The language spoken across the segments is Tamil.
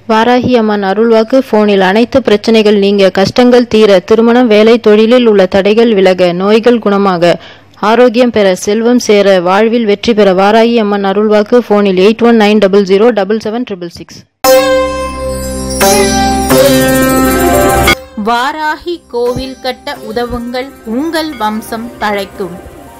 வாராகி அம்மன் அருள்வாக்கு போனில் அனைத்து பிரச்சனைகள் நீங்க கஷ்டங்கள் தீர திருமணம் வேலை தொழிலில் உள்ள தடைகள் விலக நோய்கள் குணமாக ஆரோக்கியம் பெற செல்வம் சேர வாழ்வில் வெற்றி பெற வாராகி அம்மன் அருள்வாக்கு போனில் eight one nine double zero double seven triple six Varahi கோவில் கட்ட உதவுங்கள் உங்கள் வம்சம் தழைக்கும்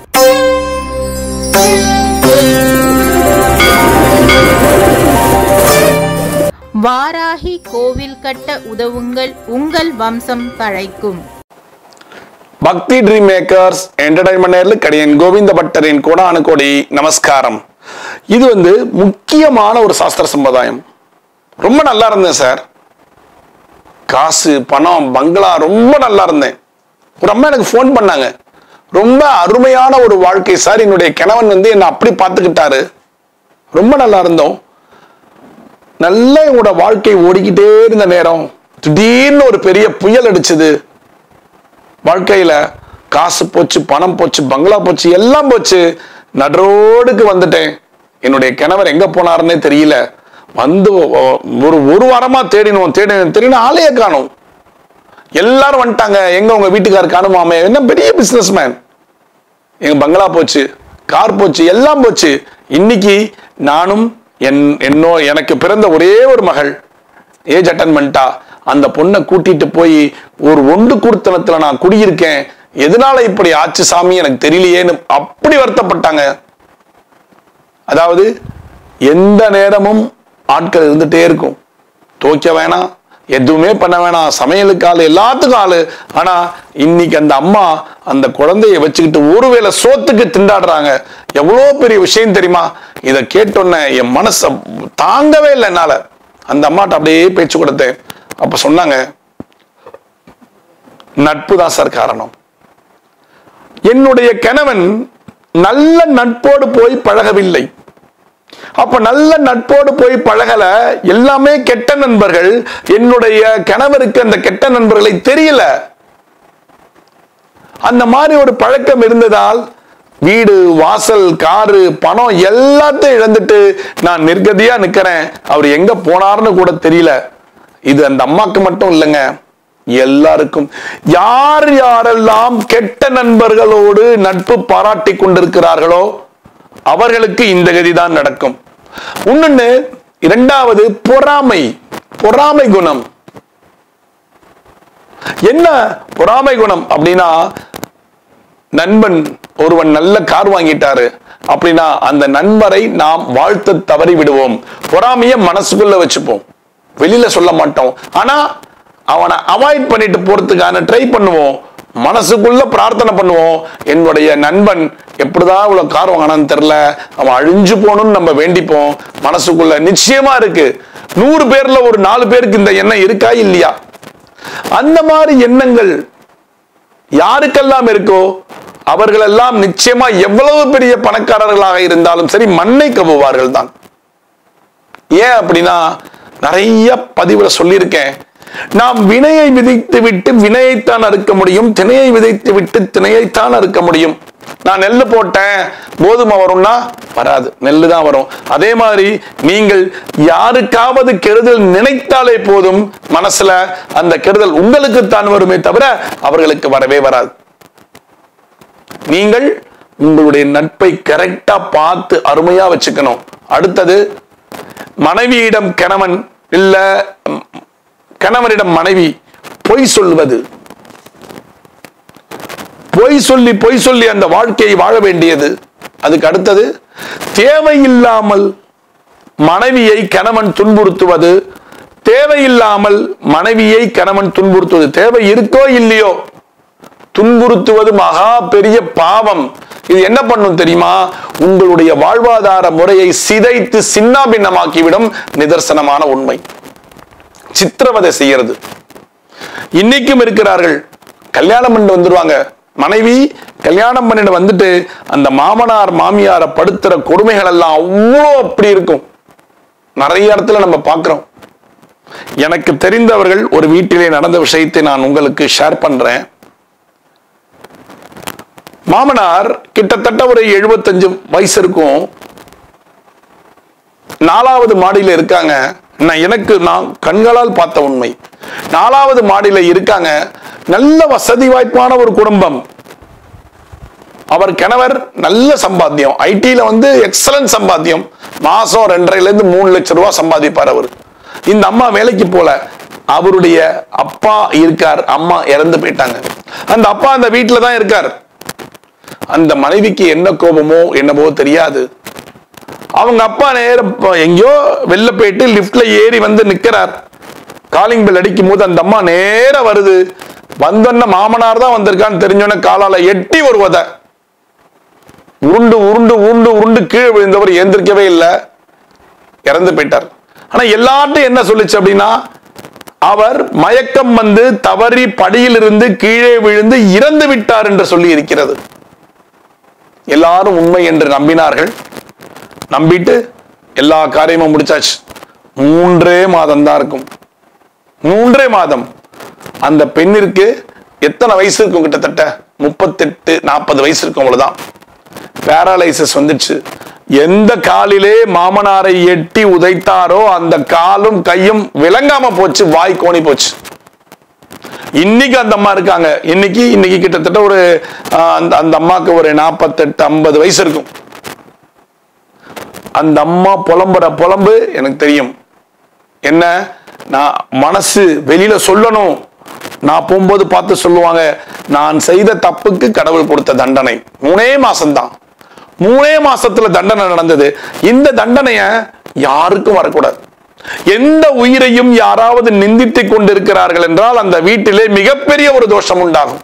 வாராகி கோவில் கட்ட உதவுங்கள் உங்கள் வம்சம் தழைக்கும் பக்தி ட்ரீம் மேக்கர்ஸ் என்டர்டைன்மெண்ட் நேரில் கடியன் கோவிந்த பட்டரின் கோடானு கோடி நமஸ்காரம் இது வந்து முக்கியமான ஒரு சாஸ்திர சம்பிரதாயம் ரொம்ப நல்லா இருந்தேன் சார் காசு பணம் பங்களா ரொம்ப நல்லா இருந்தேன் ஒரு அம்மா எனக்கு ஃபோன் பண்ணாங்க ரொம்ப அருமையான ஒரு வாழ்க்கை சார் என்னுடைய கணவன் வந்து என்னை அப்படி பார்த்துக்கிட்டாரு ரொம்ப நல்லா இருந்தோம் நல்ல என்னோட வாழ்க்கை ஓடிக்கிட்டே இருந்த நேரம் திடீர்னு ஒரு பெரிய புயல் அடிச்சது வாழ்க்கையில காசு போச்சு பணம் போச்சு பங்களா போச்சு எல்லாம் போச்சு நடுரோடுக்கு வந்துட்டேன் என்னுடைய கணவர் எங்க போனாருன்னே தெரியல வந்து ஒ- ஒரு ஒரு வாரமா தேடினோம் தேடினோம் தேடினோம் ஆளையே காணோம் எல்லாரும் வந்துட்டாங்க எங்க உங்க வீட்டுக்காரர் காணுமாமே என்ன பெரிய பிசினஸ் மேன் எங்க பங்களா போச்சு கார் போச்சு எல்லாம் போச்சு இன்னைக்கு நானும் என் என்னோ எனக்கு பிறந்த ஒரே ஒரு மகள் ஏஜ் அட்டன் பண்ணிட்டா அந்த பொண்ணை கூட்டிட்டு போய் ஒரு ஒன்று குடுத்தனத்துல நான் குடியிருக்கேன் எதனால இப்படி ஆச்சு சாமி எனக்கு தெரியலையேன்னு அப்படி வருத்தப்பட்டாங்க அதாவது எந்த நேரமும் ஆட்கள் இருந்துட்டே இருக்கும் துவைக்க வேணாம் எதுவுமே பண்ண வேணாம் சமையலுக்கு ஆளு எல்லாத்துக்கும் ஆளு ஆனா இன்னைக்கு அந்த அம்மா அந்த குழந்தைய வச்சுக்கிட்டு ஒருவேளை சோத்துக்கு திண்டாடுறாங்க எவ்வளோ பெரிய விஷயம் தெரியுமா இதை கேட்டோன்னே என் மனச தாங்கவே இல்லை என்னால அந்த அம்மாட்ட அப்படியே பேச்சு கொடுத்தேன் அப்ப சொன்னாங்க நட்பு தான் சார் காரணம் என்னுடைய கணவன் நல்ல நட்போடு போய் பழகவில்லை அப்ப நல்ல நட்போடு போய் பழகல எல்லாமே கெட்ட நண்பர்கள் என்னுடைய கணவருக்கு அந்த கெட்ட நண்பர்களை தெரியல அந்த மாதிரி ஒரு பழக்கம் இருந்ததால் வீடு வாசல் காரு பணம் எல்லாத்தையும் இழந்துட்டு நான் நிர்கதியா நிக்கிறேன் அவர் எங்க போனார்னு கூட தெரியல இது அந்த அம்மாக்கு மட்டும் இல்லைங்க எல்லாருக்கும் யார் யாரெல்லாம் கெட்ட நண்பர்களோடு நட்பு பாராட்டி கொண்டிருக்கிறார்களோ அவர்களுக்கு இந்த கதிதான் நடக்கும் இன்னொன்னு இரண்டாவது பொறாமை பொறாமை குணம் என்ன பொறாமை குணம் அப்படின்னா நண்பன் ஒருவன் நல்ல கார் வாங்கிட்டாரு அப்படின்னா அந்த நண்பரை நாம் வாழ்த்த தவறி விடுவோம் பொறாமைய மனசுக்குள்ள வச்சுப்போம் வெளியில சொல்ல மாட்டோம் ஆனா அவனை அவாய்ட் பண்ணிட்டு போறதுக்கான ட்ரை பண்ணுவோம் மனசுக்குள்ள பிரார்த்தனை பண்ணுவோம் என்னுடைய நண்பன் எப்படிதான் இவ்வளவு கார் வாங்கினான்னு தெரியல அவன் அழிஞ்சு போகணும்னு நம்ம வேண்டிப்போம் மனசுக்குள்ள நிச்சயமா இருக்கு நூறு பேர்ல ஒரு நாலு பேருக்கு இந்த எண்ணம் இருக்கா இல்லையா அந்த மாதிரி எண்ணங்கள் யாருக்கெல்லாம் இருக்கோ அவர்களெல்லாம் நிச்சயமா எவ்வளவு பெரிய பணக்காரர்களாக இருந்தாலும் சரி மண்ணை கவுவார்கள் தான் ஏன் அப்படின்னா நிறைய பதிவுல சொல்லியிருக்கேன் நாம் வினையை விதைத்து விட்டு வினையைத்தான் அறுக்க முடியும் திணையை விதைத்து விட்டு திணையைத்தான் அறுக்க முடியும் நான் நெல்லு போட்டேன் கோதுமை வரும்னா வராது நெல்லு தான் வரும் அதே மாதிரி நீங்கள் யாருக்காவது கெடுதல் நினைத்தாலே போதும் மனசுல அந்த கெடுதல் உங்களுக்கு தான் வருமே தவிர அவர்களுக்கு வரவே வராது நீங்கள் உங்களுடைய நட்பை கரெக்டா பார்த்து அருமையா வச்சுக்கணும் அடுத்தது மனைவியிடம் கணவன் இல்ல ம், கணவனிடம் மனைவி பொய் சொல்வது பொய் சொல்லி பொய் சொல்லி அந்த வாழ்க்கையை வாழ வேண்டியது அதுக்கு அடுத்தது தேவையில்லாமல் மனைவியை கணவன் துன்புறுத்துவது தேவையில்லாமல் மனைவியை கணவன் துன்புறுத்துவது தேவை இருக்கோ இல்லையோ துன்புறுத்துவது மகா பெரிய பாவம் இது என்ன பண்ணும் தெரியுமா உங்களுடைய வாழ்வாதார முறையை சிதைத்து சின்னாபின்னமாக்கிவிடும் நிதர்சனமான உண்மை சித்திரவதை செய்யறது இன்னைக்கும் இருக்கிறார்கள் கல்யாணம் பண்ணிட்டு வந்துருவாங்க மனைவி கல்யாணம் பண்ணிட்டு வந்துட்டு அந்த மாமனார் மாமியாரை படுத்துற கொடுமைகள் எல்லாம் அவ்வளோ அப்படி இருக்கும் நிறைய இடத்துல நம்ம பார்க்கிறோம் எனக்கு தெரிந்தவர்கள் ஒரு வீட்டிலே நடந்த விஷயத்தை நான் உங்களுக்கு ஷேர் பண்றேன் மாமனார் கிட்டத்தட்ட ஒரு எழுபத்தஞ்சு வயசு இருக்கும் நாலாவது மாடியில இருக்காங்க நான் எனக்கு நான் கண்களால் பார்த்த உண்மை நாலாவது மாடியில இருக்காங்க நல்ல வசதி வாய்ப்பான ஒரு குடும்பம் அவர் கணவர் நல்ல சம்பாத்தியம் ஐடில வந்து எக்ஸலன்ட் சம்பாத்தியம் மாசம் ரெண்டரைல இருந்து மூணு லட்சம் ரூபாய் சம்பாதிப்பார் அவர் இந்த அம்மா வேலைக்கு போல அவருடைய அப்பா இருக்கார் அம்மா இறந்து போயிட்டாங்க அந்த அப்பா அந்த வீட்டுல தான் இருக்கார் அந்த மனைவிக்கு என்ன கோபமோ என்னவோ தெரியாது அவங்க அப்பா நேர எங்கேயோ வெளில போயிட்டு லிப்ட்ல ஏறி வந்து நிக்கிறார் காலிங் பெல் அடிக்கும் போது அந்த அம்மா நேர வருது வந்தோன்ன மாமனார் தான் வந்திருக்கான்னு தெரிஞ்சோன்ன காலால எட்டி ஒரு உதை உருண்டு உருண்டு உருண்டு உருண்டு கீழே விழுந்தவர் எந்திரிக்கவே இல்லை இறந்து போயிட்டார் ஆனா எல்லார்ட்டும் என்ன சொல்லுச்சு அப்படின்னா அவர் மயக்கம் வந்து தவறி படியிலிருந்து கீழே விழுந்து இறந்து விட்டார் என்று சொல்லி இருக்கிறது எல்லாரும் உண்மை என்று நம்பினார்கள் நம்பிட்டு எல்லா காரியமும் முடிச்சாச்சு மூன்றே மாதம் தான் இருக்கும் மூன்றே மாதம் அந்த பெண்ணிற்கு எத்தனை வயசு இருக்கும் கிட்டத்தட்ட முப்பத்தெட்டு நாற்பது வயசு இருக்கும் அவ்வளவுதான் பேரலைசிஸ் வந்துச்சு எந்த காலிலே மாமனாரை எட்டி உதைத்தாரோ அந்த காலும் கையும் விளங்காம போச்சு வாய் கோணி போச்சு இன்னைக்கு அந்த அம்மா இருக்காங்க இன்னைக்கு இன்னைக்கு கிட்டத்தட்ட ஒரு ஆஹ், அந்த அந்த அம்மாக்கு ஒரு நாற்பத்தெட்டு ஐம்பது வயசு இருக்கும் அந்த அம்மா புலம்புற புலம்பு எனக்கு தெரியும் என்ன நான் மனசு வெளியில சொல்லணும் நான் போகும்போது பார்த்து சொல்லுவாங்க நான் செய்த தப்புக்கு கடவுள் கொடுத்த தண்டனை மூணே மாசம்தான் மூணே மாசத்துல தண்டனை நடந்தது இந்த தண்டனைய யாருக்கும் வரக்கூடாது எந்த உயிரையும் யாராவது நிந்தித்துக் கொண்டிருக்கிறார்கள் என்றால் அந்த வீட்டிலே மிகப்பெரிய ஒரு தோஷம் உண்டாகும்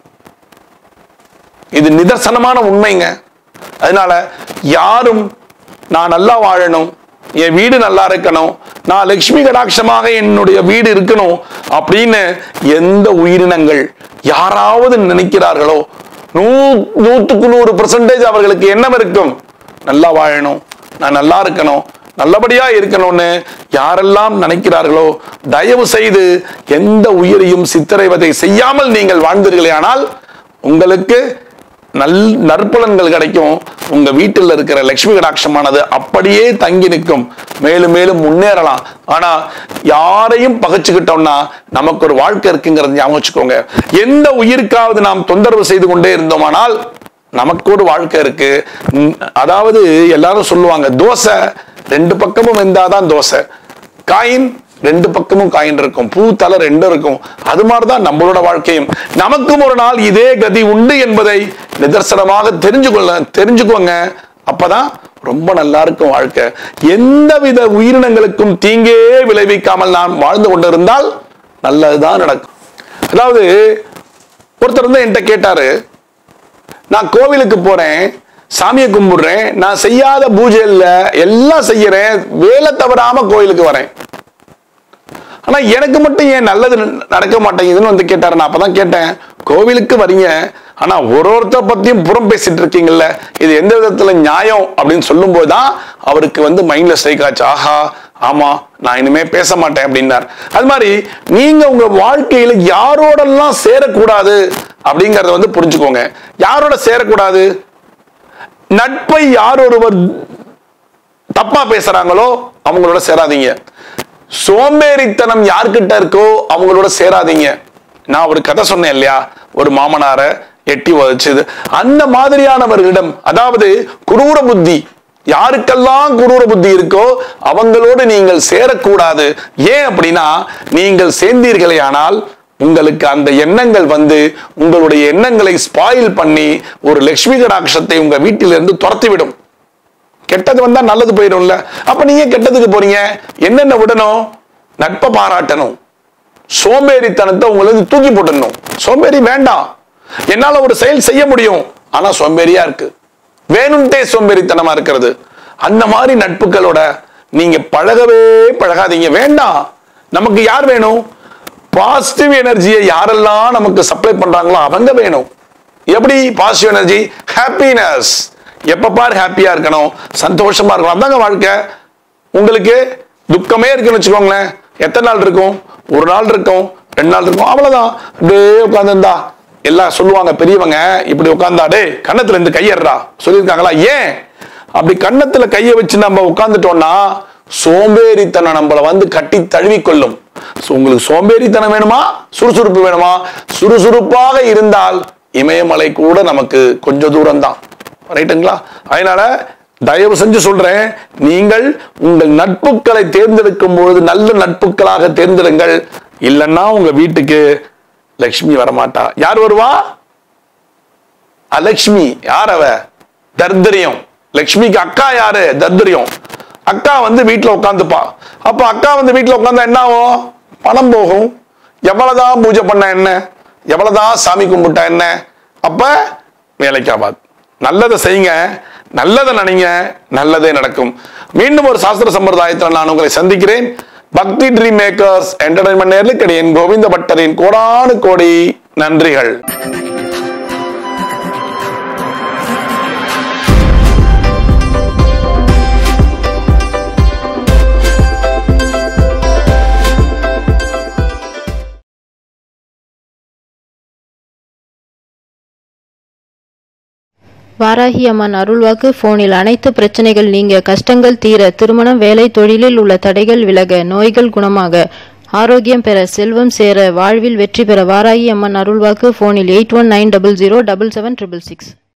இது நிதர்சனமான உண்மைங்க அதனால யாரும் நான் நல்லா வாழணும் என் வீடு நல்லா இருக்கணும் நான் லட்சுமி கடாட்சமாக என்னுடைய வீடு இருக்கணும் அப்படின்னு எந்த உயிரினங்கள் யாராவது நினைக்கிறார்களோ நூ நூத்துக்கு நூறு பெர்சன்டேஜ் அவர்களுக்கு எண்ணம் இருக்கும் நல்லா வாழணும் நான் நல்லா இருக்கணும் நல்லபடியா இருக்கணும்னு யாரெல்லாம் நினைக்கிறார்களோ தயவு செய்து எந்த உயிரையும் சித்திரைவதை செய்யாமல் நீங்கள் வாழ்ந்தீர்களே ஆனால் உங்களுக்கு நல் நற்பலன்கள் கிடைக்கும் உங்க வீட்டில் இருக்கிற லட்சுமி கடாட்சமானது அப்படியே தங்கி நிற்கும் மேலும் மேலும் முன்னேறலாம் ஆனா யாரையும் பகைச்சுக்கிட்டோம்னா நமக்கு ஒரு வாழ்க்கை இருக்குங்கிறத ஞாபகம் வச்சுக்கோங்க எந்த உயிருக்காவது நாம் தொந்தரவு செய்து கொண்டே இருந்தோமானால் நமக்கு ஒரு வாழ்க்கை இருக்கு உம், அதாவது எல்லாரும் சொல்லுவாங்க தோசை ரெண்டு பக்கமும் வெந்தாதான் தோசை காயின் ரெண்டு பக்கமும் காயின் இருக்கும் பூ தலை ரெண்டும் இருக்கும் அது மாதிரிதான் நம்மளோட வாழ்க்கையும் நமக்கும் ஒரு நாள் இதே கதி உண்டு என்பதை நிதர்சனமாக தெரிஞ்சுக்கொள்ள தெரிஞ்சுக்கோங்க அப்பதான் ரொம்ப நல்லா இருக்கும் வாழ்க்கை எந்தவித உயிரினங்களுக்கும் தீங்கே விளைவிக்காமல் நாம் வாழ்ந்து கொண்டிருந்தால் நல்லதுதான் நடக்கும் அதாவது ஒருத்தர் வந்து என்கிட்ட கேட்டாரு நான் கோவிலுக்கு போறேன் சாமியை கும்பிடுறேன் நான் செய்யாத பூஜை இல்ல எல்லாம் செய்யறேன் வேலை தவறாம கோயிலுக்கு வரேன் ஆனா எனக்கு மட்டும் ஏன் நல்லது ந- நடக்க மாட்டேங்குதுன்னு வந்து கேட்டாரு நான் அப்பதான் கேட்டேன் கோவிலுக்கு வரீங்க ஆனா ஒரு ஒருத்தர் பத்தியும் புறம் பேசிட்டு இருக்கீங்கல்ல இது எந்த விதத்துல நியாயம் அப்படின்னு சொல்லும் போதுதான் அவருக்கு வந்து மைண்ட்ல ஸ்ட்ரைக் ஆச்சு ஆஹா ஆமா நான் இனிமே பேச மாட்டேன் அப்படின்னார் அது மாதிரி நீங்க உங்க வாழ்க்கையில யாரோடெல்லாம் சேரக்கூடாது அப்படிங்கறத வந்து புரிஞ்சுக்கோங்க யாரோட சேரக்கூடாது நட்பை யார் ஒருவர் தப்பா பேசுறாங்களோ அவங்களோட சேராதீங்க சோம்பேறித்தனம் யார்கிட்ட இருக்கோ அவங்களோட சேராதீங்க நான் ஒரு கதை சொன்னேன் இல்லையா ஒரு மாமனார எட்டி வச்சது அந்த மாதிரியானவர்களிடம் அதாவது குரூர புத்தி யாருக்கெல்லாம் குரூர புத்தி இருக்கோ அவங்களோடு நீங்கள் சேரக்கூடாது ஏன் அப்படின்னா நீங்கள் சேர்ந்தீர்களே ஆனால் உங்களுக்கு அந்த எண்ணங்கள் வந்து உங்களுடைய எண்ணங்களை ஸ்பாயில் பண்ணி ஒரு லட்சுமி கடாட்சத்தை உங்க வீட்டிலிருந்து துரத்திவிடும் கெட்டது வந்தா நல்லது போயிடும்ல அப்ப நீங்க கெட்டதுக்கு போறீங்க என்னென்ன விடணும் நட்பை பாராட்டணும் சோம்பேறித்தனத்தை உங்களுக்கு தூக்கி போட்டுடணும் சோம்பேறி வேண்டாம் என்னால ஒரு செயல் செய்ய முடியும் ஆனா சோம்பேறியா இருக்கு வேணும்ட்டே சோம்பேறித்தனமா இருக்கிறது அந்த மாதிரி நட்புகளோட நீங்க பழகவே பழகாதீங்க வேண்டாம் நமக்கு யார் வேணும் பாசிட்டிவ் எனர்ஜியை யாரெல்லாம் நமக்கு சப்ளை பண்றாங்களோ அவங்க வேணும் எப்படி பாசிட்டிவ் எனர்ஜி ஹாப்பினஸ் எப்ப பாரு ஹாப்பியா இருக்கணும் சந்தோஷமா இருக்கணும் அதாங்க வாழ்க்கை உங்களுக்கு துக்கமே இருக்குன்னு வச்சுக்கோங்களேன் எத்தனை நாள் இருக்கும் ஒரு நாள் இருக்கும் ரெண்டு நாள் இருக்கும் அவ்வளவுதான் அப்படியே உட்காந்துருந்தா எல்லாம் சொல்லுவாங்க பெரியவங்க இப்படி உட்காந்தா டே கன்னத்துல இருந்து கையறா சொல்லியிருக்காங்களா ஏன் அப்படி கன்னத்துல கையை வச்சு நம்ம உட்காந்துட்டோம்னா சோம்பேறித்தனம் நம்மளை வந்து கட்டி தழுவிக்கொள்ளும் So, உங்களுக்கு சோம்பேறித்தனம் வேணுமா சுறுசுறுப்பு வேணுமா சுறுசுறுப்பாக இருந்தால் இமயமலை கூட நமக்கு கொஞ்சம் தூரம் தான் ரைட்டுங்களா அதனால தயவு செஞ்சு சொல்றேன் நீங்கள் உங்கள் நட்புகளை தேர்ந்தெடுக்கும் பொழுது நல்ல நட்புகளாக தேர்ந்தெடுங்கள் இல்லைன்னா உங்க வீட்டுக்கு லக்ஷ்மி வரமாட்டா யார் வருவா அலக்ஷ்மி யார் அவ தர்தரியம் லக்ஷ்மிக்கு அக்கா யாரு தர்தரியம் அக்கா வந்து வீட்டுல உட்காந்துப்பா அப்ப அக்கா வந்து வீட்டுல உட்காந்தா என்ன ஆகும் பணம் போகும் எவ்வளவுதான் பூஜை பண்ண என்ன எவ்வளவுதான் சாமி கும்பிட்டா என்ன அப்ப வேலைக்கு ஆகாது நல்லதை செய்யுங்க நல்லதை நினைங்க நல்லதே நடக்கும் மீண்டும் ஒரு சாஸ்திர சம்பிரதாயத்தில் நான் உங்களை சந்திக்கிறேன் பக்தி ட்ரீம் மேக்கர்ஸ் என்டர்டைன்மெண்ட் நேர்லுக்கடியின் கோவிந்த பட்டரின் கோடானு கோடி நன்றிகள் வாராகி அம்மன் அருள்வாக்கு போனில் அனைத்து பிரச்சனைகள் நீங்க கஷ்டங்கள் தீர திருமணம் வேலை தொழிலில் உள்ள தடைகள் விலக நோய்கள் குணமாக ஆரோக்கியம் பெற செல்வம் சேர வாழ்வில் வெற்றி பெற வாராகி அம்மன் அருள்வாக்கு போனில் eight one nine double zero double seven triple six